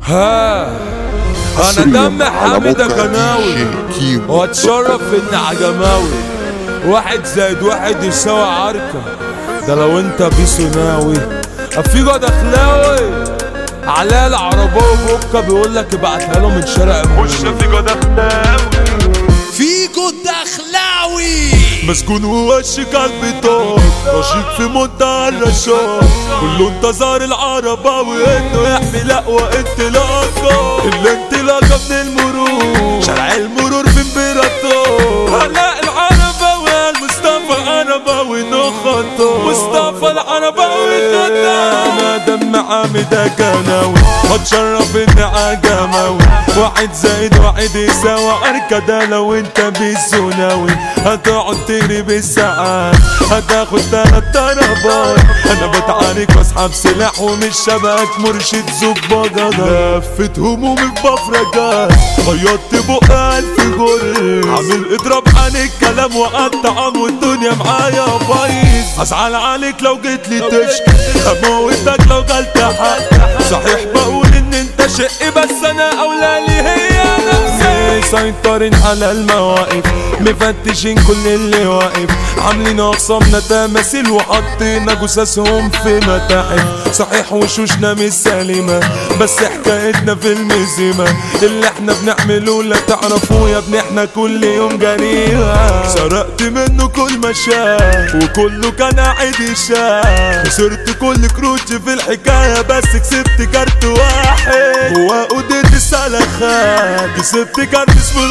ها انا حصرياً دم على حامد موقع قناوي DJ كيمو. واتشرف ان عجماوي واحد زائد واحد يساوي عركة ده لو انت بيسو ناوي افيجو دخلاوي علاء العرباوي بوكا بيقول لك ابعتها له من شارع خش افيجو دخلاوي فيجو الدخلاوي مسكون ووش قلبي طار رشيق في منتهى الرشاق كله انتظار العرباوي انه يحمي اقوى انطلاقه الانطلاقه من المرور شارع المرور في امبراطور علاء العرباوي المصطفى عرباوي نخطه مصطفى العرباوي خطه انا دم عامد كناوي اتشرف ان عجماوي واحد زائد واحد يساوي اركده لو انت بالزناوي هتقعد تجري بالساعات هتاخد تلات ضربات انا بتعارك واسحب سلاح ومش شبهك مرشد زباجة لفت همومي بمفرجات خيطت بقى الف جر عامل اضرب عن الكلام وقطعان والدنيا معايا بايظ هزعل عليك لو جيت لي تشكي هموتك لو جالت حق صحيح بقول ان انت شقي بس انا اولى لي هي نفسي سيطرين على المواقف مفتشين كل اللي واقف عاملين اقسامنا تماثيل وحاطين جثثهم في متاحف صحيح وشوشنا مش سليمة بس حكايتنا في المزيمة اللي احنا بنعمله لا تعرفوا يا ابني احنا كل يوم جريمة سرقت منه كل ما شاف وكله كان قاعد يشاف خسرت كل كروت في الحكاية بس كسبت كارت واحد هو أوديت السلخات كسبت كارت اسمه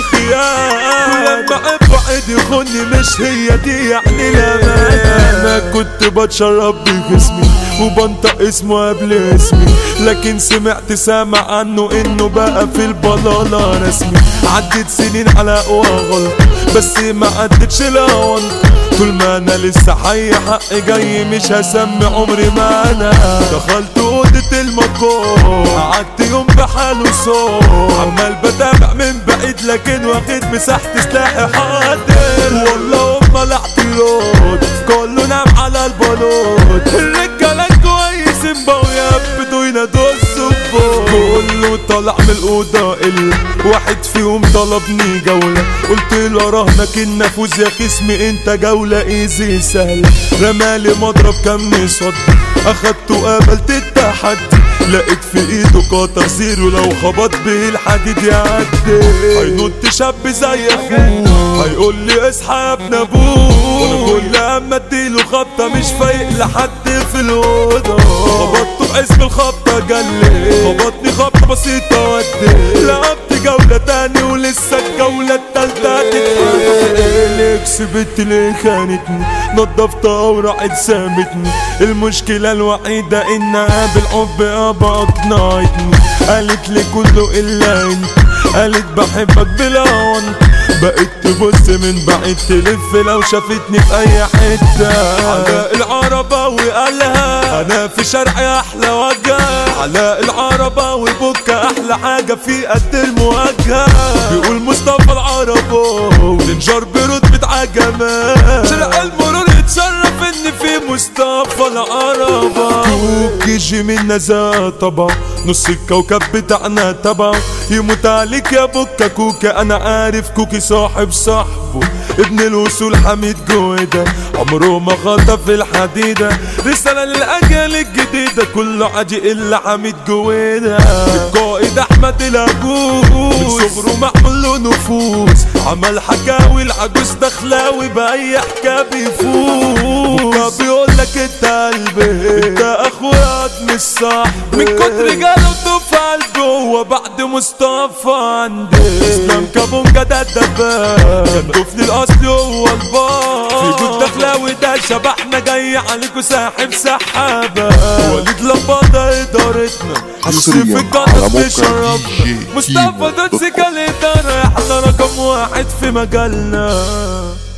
الخيال ولما احب واحد يخوني مش هي دي يعني الأمان أنا كنت بتشرب بجسمي وبنطق اسمه قبل اسمي لكن سمعت سامع عنه انه بقى في البلالة رسمي عدت سنين على قوى غلط بس ما عدتش لغلط طول ما انا لسه حي حقي جاي مش هسمي عمري ما انا دخلت اوضة المقام قعدت يوم بحاله صوت عمال بتابع من بعيد لكن واخد مساحة سلاحي حاضر والله هما الاعتراض كله نام على البلوط الرجالة كويسين بقوا يبدوا ينادوا الظباط كله طلع من الأوضة إلا واحد فيهم طلبني جولة قلت له اراهنك النفوذ يا خصمي انت جولة ايزي سهلة رمالي مضرب كم صد اخدته قابلت التحدي لقيت في ايده قطر زيرو لو خبط به الحديد يعدي هينط شاب زي اخوه هيقول لي اصحى يا ابن ابوه وانا كل اما اديله خبطه مش فايق لحد في الاوضه خبطته باسم الخبطه جلي خبطني خبطه بسيطه ودي لعبت جوله تاني ولسه الجوله التالته هتتحل كسبت اللي خانتني نضفتها وراحت سابتني المشكله الوحيده انها بالحب ابا اقنعتني قالت لي كله الا انت قالت بحبك بلا وانت بقيت تبص من بعيد تلف لو شافتني في اي حته علاء العرباوي قالها انا في شرعي احلى وجه علاء العرباوي بكا احلى حاجه في قد المواجهه بيقول مصطفى العرباوي نجار برتبة عجمات شرع المرور يتشرف ان في مصطفى العرباوي كوك يجي من نزا طبعا نص الكوكب بتاعنا تبع يموت عليك يا بكا كوكا انا عارف كوكي صاحب صاحبه ابن الوصول حميد جويدة عمره ما خطف الحديدة رسالة للأجيال الجديدة كله عادي إلا حميد جويدة القائد أحمد العجوز من صغره معمول له نفوس عمل حكاوي العجوز دخلاوي بأي حكاية بيفوز بكا بيقول لك انت قلبي انت اخويا مش صاحبي من كتر جلده في قلبي هو بعد مصطفى عندي اسلام كابونجا ده الدباب كان طفل الاصلي هو البار في جود دخلاوي ده شبحنا جاي عليكوا ساحب سحابة وليد لمبادة ادارتنا حصرياً يوسف القدس على موقع بيشرفنا DJ مصطفى كيمو دوت دوتسي كان الادارة احنا رقم واحد في مجالنا